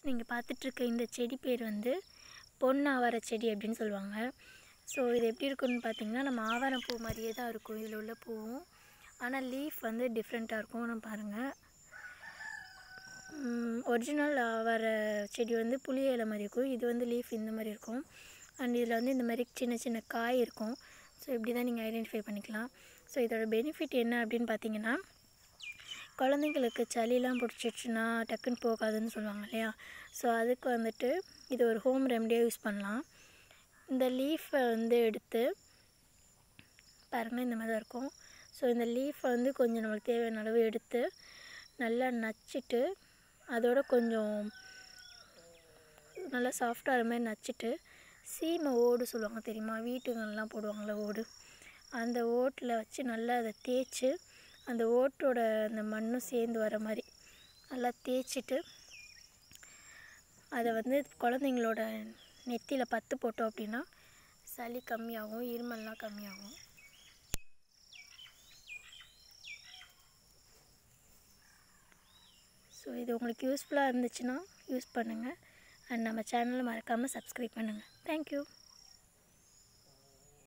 நீங்கள் பார்த்துட்ருக்க இந்த செடி பேர் வந்து பொன் ஆவார செடி அப்படின்னு சொல்லுவாங்க ஸோ இது எப்படி இருக்குன்னு பார்த்தீங்கன்னா நம்ம ஆவாரம் பூ மாதிரியே தான் இருக்கும் இதில் உள்ள பூவும் ஆனால் லீஃப் வந்து டிஃப்ரெண்ட்டாக இருக்கும் நம்ம பாருங்கள் ஒரிஜினல் ஆவார செடி வந்து புளி இலை மாதிரி இருக்கும் இது வந்து லீஃப் இந்த மாதிரி இருக்கும் அண்ட் இதில் வந்து இந்த மாதிரி சின்ன சின்ன காய் இருக்கும் ஸோ இப்படி தான் நீங்கள் ஐடென்டிஃபை பண்ணிக்கலாம் ஸோ இதோட பெனிஃபிட் என்ன அப்படின்னு பார்த்தீங்கன்னா குழந்தைங்களுக்கு சளிலாம் பிடிச்சிடுச்சுன்னா டக்குன்னு போகாதுன்னு சொல்லுவாங்க இல்லையா ஸோ அதுக்கு வந்துட்டு இது ஒரு ஹோம் ரெமடியாக யூஸ் பண்ணலாம் இந்த லீஃபை வந்து எடுத்து பாருங்கள் இந்த மாதிரி தான் இருக்கும் ஸோ இந்த லீஃபை வந்து கொஞ்சம் நம்மளுக்கு தேவையான அளவு எடுத்து நல்லா நச்சுட்டு அதோட கொஞ்சம் நல்லா சாஃப்டாக மாதிரி நச்சுட்டு சீமை ஓடு சொல்லுவாங்க தெரியுமா வீட்டுங்கள்லாம் போடுவாங்கள்ல ஓடு அந்த ஓட்டில் வச்சு நல்லா அதை தேய்ச்சி அந்த ஓட்டோட அந்த மண்ணும் சேர்ந்து வர மாதிரி நல்லா தேய்ச்சிட்டு அதை வந்து குழந்தைங்களோட நெத்தியில் பத்து போட்டோம் அப்படின்னா சளி கம்மியாகும் இருமல்லாம் கம்மியாகும் ஸோ இது உங்களுக்கு யூஸ்ஃபுல்லாக இருந்துச்சுன்னா யூஸ் பண்ணுங்கள் அண்ட் நம்ம சேனலை மறக்காமல் சப்ஸ்கிரைப் பண்ணுங்கள் தேங்க்யூ